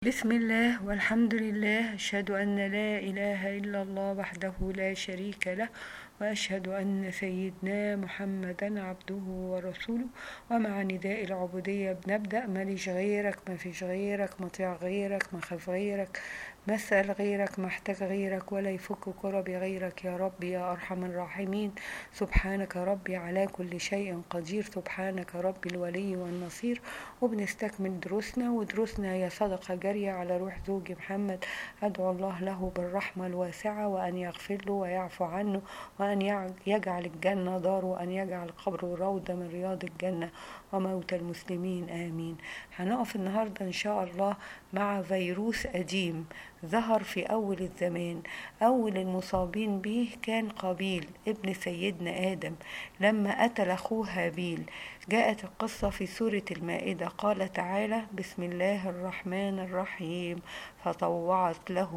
بسم الله والحمد لله أشهد أن لا إله إلا الله وحده لا شريك له وأشهد أن سيدنا محمدا عبده ورسوله ومع نداء العبودية بنبدأ ماليش غيرك ما فيش غيرك مطيع غيرك ما خاف غيرك مسأل غيرك محتاج غيرك ولا يفك كربي غيرك يا ربي يا أرحم الراحمين سبحانك ربي على كل شيء قدير سبحانك ربي الولي والنصير وبنستكمل دروسنا ودروسنا هي صدقة جارية على روح زوجي محمد أدعو الله له بالرحمة الواسعة وأن يغفر له ويعفو عنه وأن يجعل الجنة دار وأن يجعل قبره روضة من رياض الجنة وموت المسلمين آمين هنقف النهاردة إن شاء الله مع فيروس قديم ظهر في أول الزمان أول المصابين به كان قابيل ابن سيدنا آدم لما قتل أخوه هابيل جاءت القصة في سورة المائدة قال تعالى بسم الله الرحمن الرحيم فطوعت له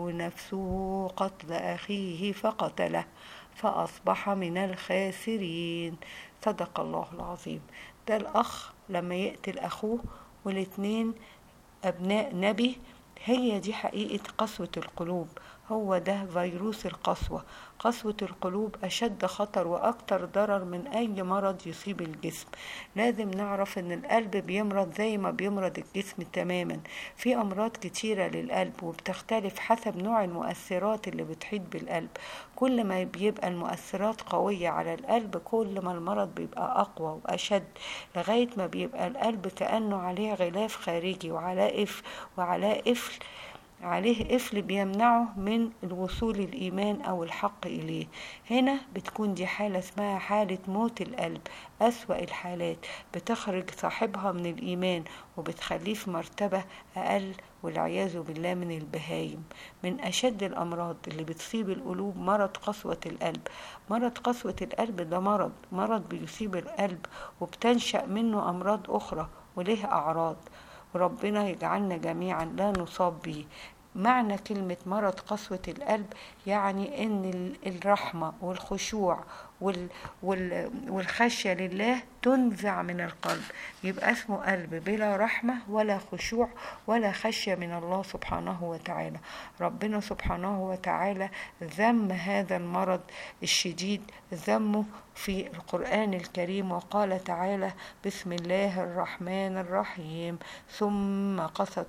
نفسه قتل أخيه فقتله فأصبح من الخاسرين صدق الله العظيم ده الأخ لما يقتل أخوه والاتنين أبناء نبي هي دي حقيقة قسوة القلوب هو ده فيروس القسوة قسوة القلوب أشد خطر وأكتر ضرر من أي مرض يصيب الجسم لازم نعرف أن القلب بيمرض زي ما بيمرض الجسم تماما في أمراض كتيرة للقلب وبتختلف حسب نوع المؤثرات اللي بتحيط بالقلب كل ما بيبقى المؤثرات قوية على القلب كل ما المرض بيبقى أقوى وأشد لغاية ما بيبقى القلب كأنه عليه غلاف خارجي وعلى قفل وعلى قفل عليه قفل بيمنعه من الوصول الإيمان أو الحق إليه هنا بتكون دي حالة اسمها حالة موت القلب أسوأ الحالات بتخرج صاحبها من الإيمان وبتخليه في مرتبة أقل والعياذ بالله من البهايم من أشد الأمراض اللي بتصيب القلوب مرض قسوة القلب مرض قسوة القلب ده مرض مرض بيصيب القلب وبتنشأ منه أمراض أخرى وله أعراض وربنا يجعلنا جميعا لا نصاب به معنى كلمة مرض قسوة القلب يعني ان الرحمة والخشوع وال وال والخشية لله تنزع من القلب يبقى اسمه قلب بلا رحمة ولا خشوع ولا خشية من الله سبحانه وتعالى ربنا سبحانه وتعالى ذم هذا المرض الشديد ذمه في القرآن الكريم وقال تعالى بسم الله الرحمن الرحيم ثم قست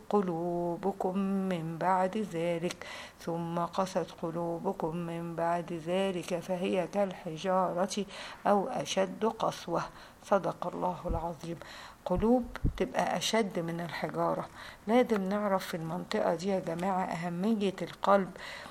قلوبكم من بعد ذلك ثم قست قلوبكم من بعد ذلك فهي كالحجارة أو أشد قسوة صدق الله العظيم قلوب تبقى أشد من الحجارة لازم نعرف في المنطقة دي يا جماعة أهمية القلب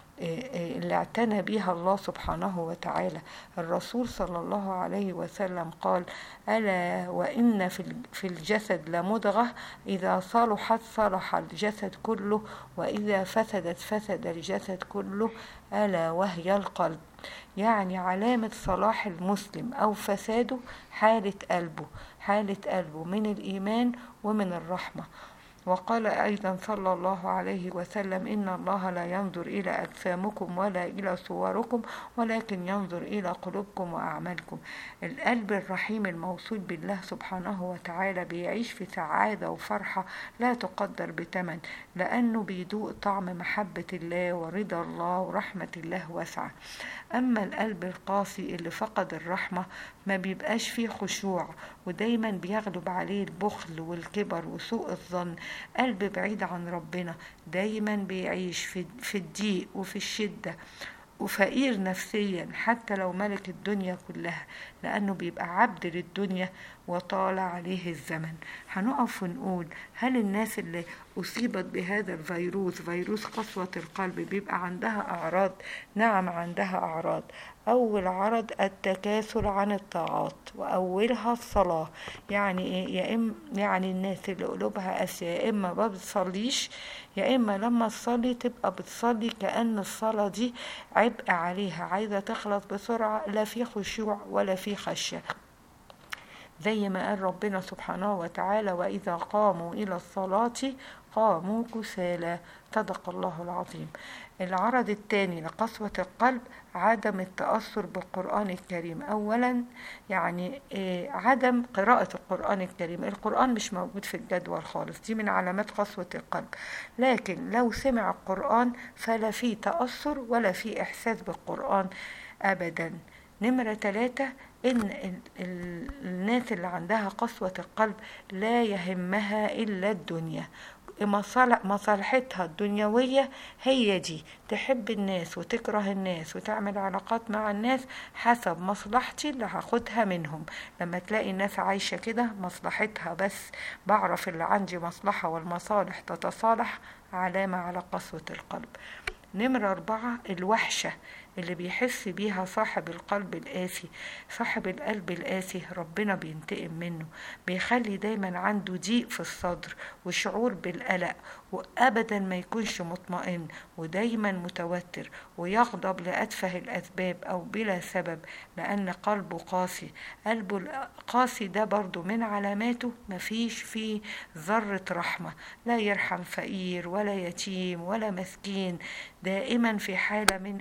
اللي اعتنى بها الله سبحانه وتعالى الرسول صلى الله عليه وسلم قال ألا وإن في الجسد لمضغة إذا صلحت صلح الجسد كله وإذا فسدت فسد الجسد كله ألا وهي القلب يعني علامة صلاح المسلم أو فساده حالة قلبه حالة قلبه من الإيمان ومن الرحمة وقال أيضا صلى الله عليه وسلم إن الله لا ينظر إلى أجسامكم ولا إلى صوركم ولكن ينظر إلى قلوبكم وأعمالكم القلب الرحيم الموصول بالله سبحانه وتعالى بيعيش في سعادة وفرحة لا تقدر بثمن لأنه بيدوق طعم محبة الله ورضا الله ورحمة الله واسعة أما القلب القاسي اللي فقد الرحمة ما بيبقاش فيه خشوع ودايما بيغلب عليه البخل والكبر وسوء الظن قلب بعيد عن ربنا دايما بيعيش في, في الضيق وفي الشدة وفقير نفسيا حتى لو ملك الدنيا كلها لأنه بيبقى عبد للدنيا وطالع عليه الزمن هنقف ونقول هل الناس اللي أصيبت بهذا الفيروس فيروس قسوة القلب بيبقى عندها أعراض نعم عندها أعراض أول عرض التكاسل عن الطاعات وأولها الصلاة يعني إيه يا إما يعني الناس اللي قلوبها قاسية يا إما ما بتصليش يا إما لما تصلي تبقى بتصلي كأن الصلاة دي عبء عليها عايزة تخلص بسرعة لا في خشوع ولا في خشية زي ما قال ربنا سبحانه وتعالى وإذا قاموا إلى الصلاة قاموا كسالى صدق الله العظيم العرض الثاني لقسوة القلب عدم التأثر بالقرآن الكريم أولا يعني إيه عدم قراءة القرآن الكريم القرآن مش موجود في الجدول خالص دي من علامات قسوة القلب لكن لو سمع القرآن فلا في تأثر ولا في إحساس بالقرآن أبدا نمرة ثلاثة إن ال- ال- الناس اللي عندها قسوة القلب لا يهمها إلا الدنيا مصالح مصالحتها الدنيوية هي دي تحب الناس وتكره الناس وتعمل علاقات مع الناس حسب مصلحتي اللي هاخدها منهم لما تلاقي الناس عايشة كده مصلحتها بس بعرف اللي عندي مصلحة والمصالح تتصالح علامة على قسوة القلب نمرة أربعة الوحشة اللي بيحس بيها صاحب القلب القاسي صاحب القلب القاسي ربنا بينتقم منه بيخلي دايما عنده ضيق في الصدر وشعور بالقلق وأبدا ما يكونش مطمئن ودايما متوتر ويغضب لأتفه الأسباب أو بلا سبب لأن قلبه قاسي قلبه القاسي ده برضو من علاماته مفيش فيه ذرة رحمة لا يرحم فقير ولا يتيم ولا مسكين دائما في حالة من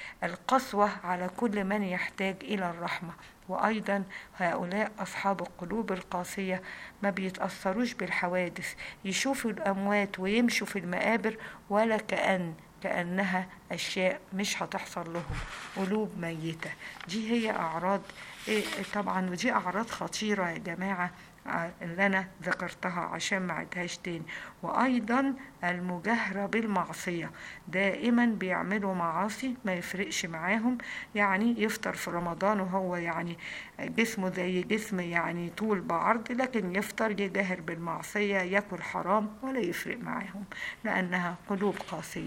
القسوة على كل من يحتاج إلى الرحمة وأيضا هؤلاء أصحاب القلوب القاسية ما بيتأثروش بالحوادث يشوفوا الأموات ويمشوا في المقابر ولا كأن كأنها أشياء مش هتحصل لهم قلوب ميتة دي هي أعراض إيه طبعا ودي أعراض خطيرة يا جماعة اللي أنا ذكرتها عشان ما عدهاش تاني وأيضا المجاهرة بالمعصية دائما بيعملوا معاصي ما يفرقش معاهم يعني يفطر في رمضان وهو يعني جسمه زي جسم يعني طول بعرض لكن يفطر يجاهر بالمعصية ياكل حرام ولا يفرق معاهم لأنها قلوب قاسية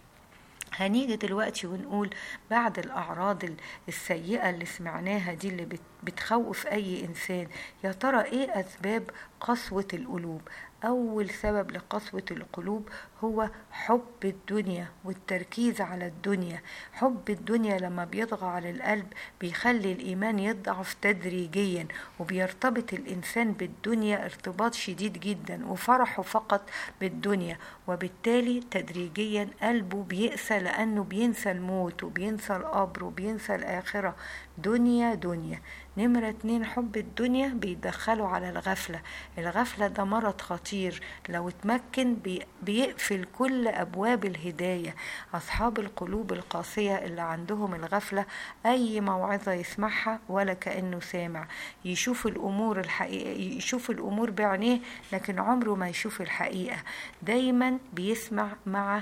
هنيجي دلوقتي ونقول بعد الأعراض السيئة اللي سمعناها دي اللي بتخوف أي إنسان يا ترى إيه أسباب قسوة القلوب أول سبب لقسوة القلوب هو حب الدنيا والتركيز على الدنيا حب الدنيا لما بيطغى على القلب بيخلي الإيمان يضعف تدريجيا وبيرتبط الإنسان بالدنيا ارتباط شديد جدا وفرحه فقط بالدنيا وبالتالي تدريجيا قلبه بيقسى لأنه بينسى الموت وبينسى القبر وبينسى الآخرة دنيا دنيا نمرة اتنين حب الدنيا بيدخله على الغفلة الغفلة ده مرض خطير لو اتمكن بي بيقفل كل أبواب الهداية أصحاب القلوب القاسية اللي عندهم الغفلة أي موعظة يسمعها ولا كأنه سامع يشوف الأمور الحقيقة يشوف الأمور بعينيه لكن عمره ما يشوف الحقيقة دايما بيسمع مع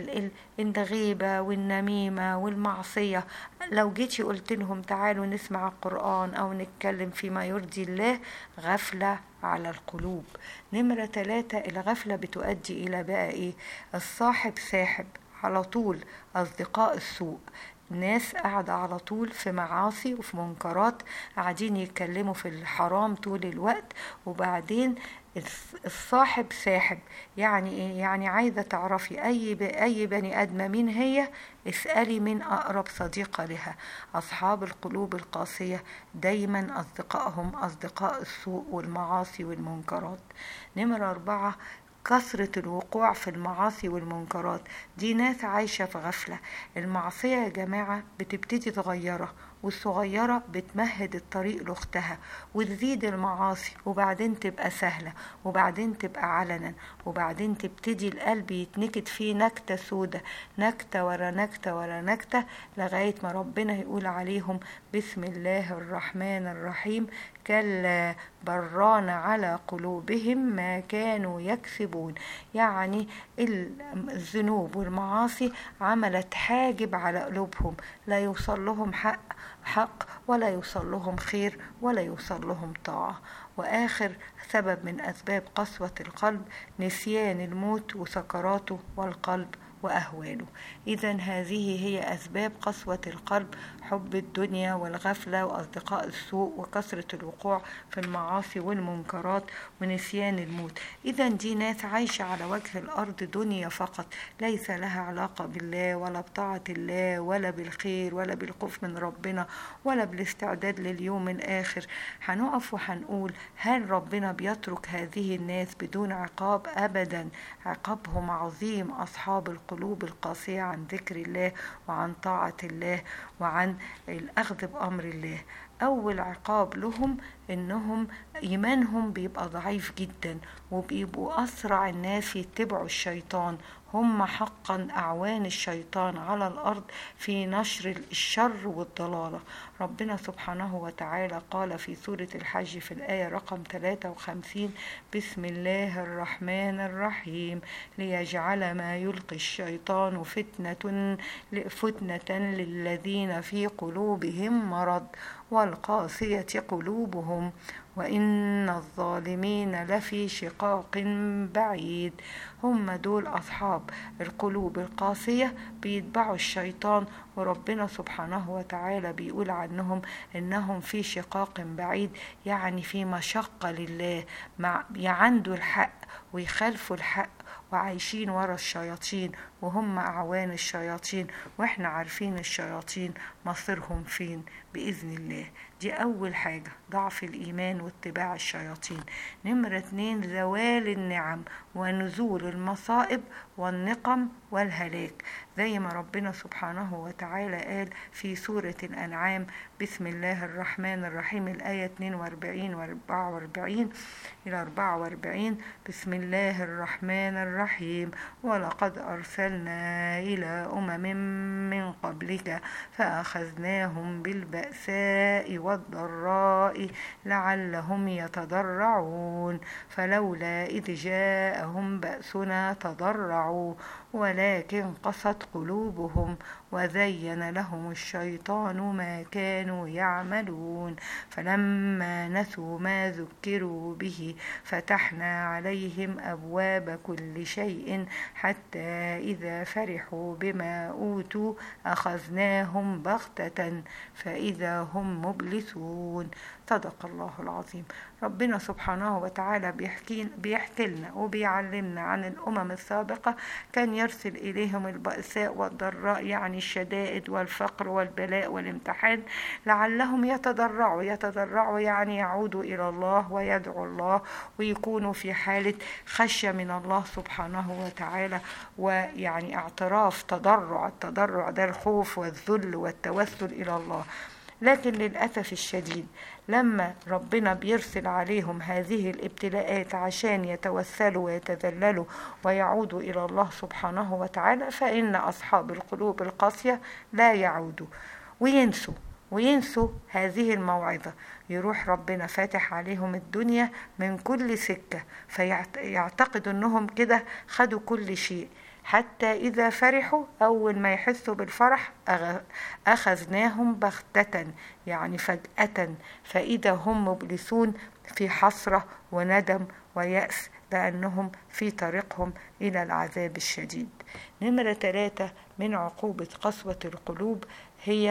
الغيبة والنميمة والمعصية لو جيتي قلت لهم تعالوا نسمع القرآن أو نتكلم فيما يرضي الله غفلة على القلوب نمرة ثلاثة الغفلة بتؤدي إلى بقى إيه الصاحب ساحب على طول أصدقاء السوء ناس قاعدة على طول في معاصي وفي منكرات قاعدين يتكلموا في الحرام طول الوقت وبعدين الصاحب ساحب يعني ايه يعني عايزه تعرفي اي ب... اي بني ادمه مين هي اسالي من اقرب صديقه لها اصحاب القلوب القاسيه دايما اصدقائهم اصدقاء السوء والمعاصي والمنكرات نمرة أربعة كثرة الوقوع في المعاصي والمنكرات دي ناس عايشة في غفلة المعصية يا جماعة بتبتدي صغيرة والصغيرة بتمهد الطريق لأختها وتزيد المعاصي وبعدين تبقى سهلة وبعدين تبقى علنا وبعدين تبتدي القلب يتنكت فيه نكتة سودة نكتة ورا نكتة ورا نكتة لغاية ما ربنا يقول عليهم بسم الله الرحمن الرحيم كلا بران على قلوبهم ما كانوا يكسبون يعني الذنوب والمعاصي عملت حاجب على قلوبهم لا يوصل لهم حق حق ولا يوصل لهم خير ولا يوصل لهم طاعة وآخر سبب من أسباب قسوة القلب نسيان الموت وسكراته والقلب وأهواله إذا هذه هي أسباب قسوة القلب حب الدنيا والغفلة وأصدقاء السوء وكثرة الوقوع في المعاصي والمنكرات ونسيان الموت إذا دي ناس عايشة على وجه الأرض دنيا فقط ليس لها علاقة بالله ولا بطاعة الله ولا بالخير ولا بالخوف من ربنا ولا بالاستعداد لليوم الآخر هنقف وهنقول هل ربنا بيترك هذه الناس بدون عقاب أبدا عقابهم عظيم أصحاب القلوب القاسية عن ذكر الله وعن طاعة الله وعن الأخذ بأمر الله أول عقاب لهم إنهم إيمانهم بيبقى ضعيف جدا وبيبقوا أسرع الناس يتبعوا الشيطان هم حقا أعوان الشيطان على الأرض في نشر الشر والضلالة ربنا سبحانه وتعالى قال في سورة الحج في الآية رقم 53 بسم الله الرحمن الرحيم ليجعل ما يلقي الشيطان فتنة فتنة للذين في قلوبهم مرض والقاسية قلوبهم وإن الظالمين لفي شقاق بعيد هم دول أصحاب القلوب القاسية بيتبعوا الشيطان وربنا سبحانه وتعالى بيقول عنهم إنهم في شقاق بعيد يعني في مشقة لله مع يعندوا الحق ويخالفوا الحق وعايشين ورا الشياطين وهم أعوان الشياطين وإحنا عارفين الشياطين مصيرهم فين بإذن الله دي أول حاجة ضعف الإيمان واتباع الشياطين نمرة اتنين زوال النعم ونزول المصائب والنقم والهلاك زي ما ربنا سبحانه وتعالى قال في سورة الأنعام بسم الله الرحمن الرحيم الآية 42 و 44 إلى 44 بسم الله الرحمن الرحيم ولقد أرسلنا إلى أمم من قبلك فأخذناهم بالبأساء والضراء لعلهم يتضرعون فلولا إذ جاءهم بأسنا تضرعوا ولكن قست قلوبهم وزين لهم الشيطان ما كانوا يعملون فلما نسوا ما ذكروا به فتحنا عليهم ابواب كل شيء حتى اذا فرحوا بما اوتوا اخذناهم بغته فاذا هم مبلسون صدق الله العظيم ربنا سبحانه وتعالى بيحكي, بيحكي لنا وبيعلمنا عن الأمم السابقة كان يرسل إليهم البأساء والضراء يعني الشدائد والفقر والبلاء والامتحان لعلهم يتضرعوا يتضرعوا يعني يعودوا إلى الله ويدعوا الله ويكونوا في حالة خشية من الله سبحانه وتعالى ويعني اعتراف تضرع التضرع ده الخوف والذل والتوسل إلى الله لكن للأسف الشديد لما ربنا بيرسل عليهم هذه الابتلاءات عشان يتوسلوا ويتذللوا ويعودوا إلى الله سبحانه وتعالى فإن أصحاب القلوب القاسية لا يعودوا وينسوا وينسوا هذه الموعظة يروح ربنا فاتح عليهم الدنيا من كل سكة فيعتقدوا أنهم كده خدوا كل شيء حتى إذا فرحوا أول ما يحسوا بالفرح أخذناهم بغتة يعني فجأة فإذا هم مبلسون في حسرة وندم ويأس لأنهم في طريقهم إلى العذاب الشديد نمرة ثلاثة من عقوبة قسوة القلوب هي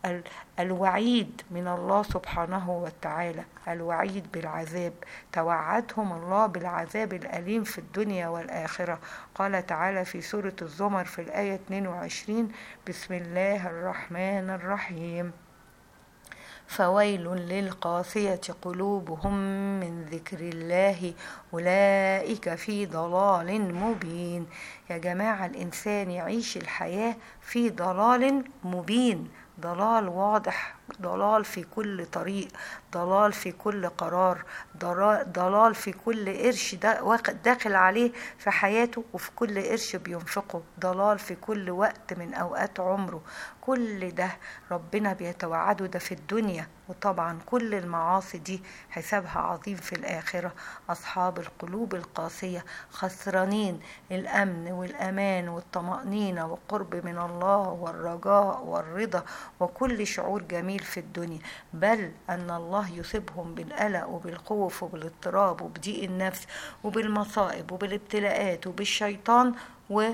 الوعيد من الله سبحانه وتعالى الوعيد بالعذاب توعدهم الله بالعذاب الأليم في الدنيا والآخرة قال تعالى في سورة الزمر في الآية 22 بسم الله الرحمن الرحيم فويل للقاسية قلوبهم من ذكر الله أولئك في ضلال مبين يا جماعة الإنسان يعيش الحياة في ضلال مبين ضلال واضح ضلال في كل طريق ضلال في كل قرار ضلال في كل قرش داخل عليه في حياته وفي كل قرش بينفقه ضلال في كل وقت من أوقات عمره كل ده ربنا بيتوعده ده في الدنيا وطبعا كل المعاصي دي حسابها عظيم في الآخرة أصحاب القلوب القاسية خسرانين الأمن والأمان والطمأنينة والقرب من الله والرجاء والرضا وكل شعور جميل في الدنيا بل أن الله يصيبهم بالقلق وبالخوف وبالاضطراب وبضيق النفس وبالمصائب وبالابتلاءات وبالشيطان و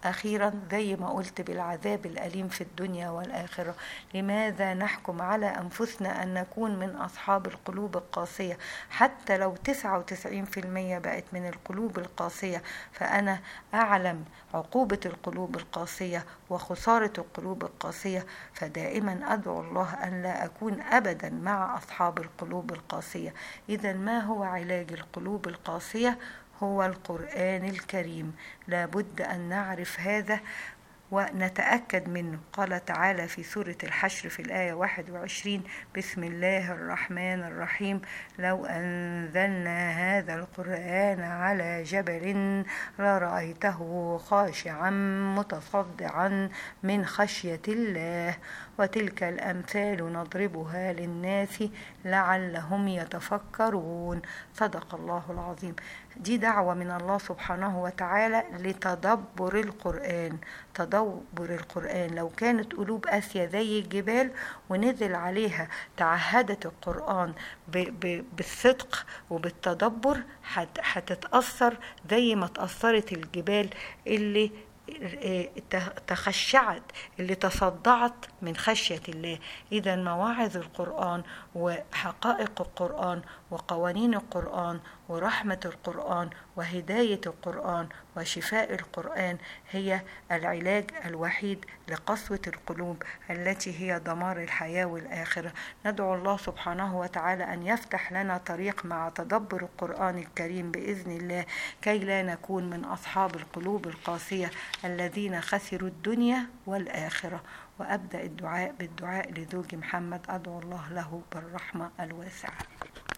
أخيرا زي ما قلت بالعذاب الأليم في الدنيا والآخرة لماذا نحكم على أنفسنا أن نكون من أصحاب القلوب القاسية حتى لو 99% بقت من القلوب القاسية فأنا أعلم عقوبة القلوب القاسية وخسارة القلوب القاسية فدائما أدعو الله أن لا أكون أبدا مع أصحاب القلوب القاسية إذا ما هو علاج القلوب القاسية هو القرآن الكريم لابد أن نعرف هذا ونتأكد منه قال تعالى في سورة الحشر في الآية 21 بسم الله الرحمن الرحيم لو أنزلنا هذا القرآن على جبل لرأيته خاشعا متصدعا من خشية الله وتلك الأمثال نضربها للناس لعلهم يتفكرون صدق الله العظيم دي دعوة من الله سبحانه وتعالى لتدبر القرآن تدبر القرآن لو كانت قلوب قاسية زي الجبال ونزل عليها تعهدت القرآن بالصدق وبالتدبر هتتأثر زي ما تأثرت الجبال اللي تخشعت اللي تصدعت من خشية الله إذا مواعظ القرآن وحقائق القرآن وقوانين القرآن ورحمة القرآن وهداية القرآن وشفاء القرآن هي العلاج الوحيد لقسوة القلوب التي هي دمار الحياة والآخرة ندعو الله سبحانه وتعالى أن يفتح لنا طريق مع تدبر القرآن الكريم بإذن الله كي لا نكون من أصحاب القلوب القاسية الذين خسروا الدنيا والآخرة وأبدأ الدعاء بالدعاء لزوج محمد أدعو الله له بالرحمة الواسعة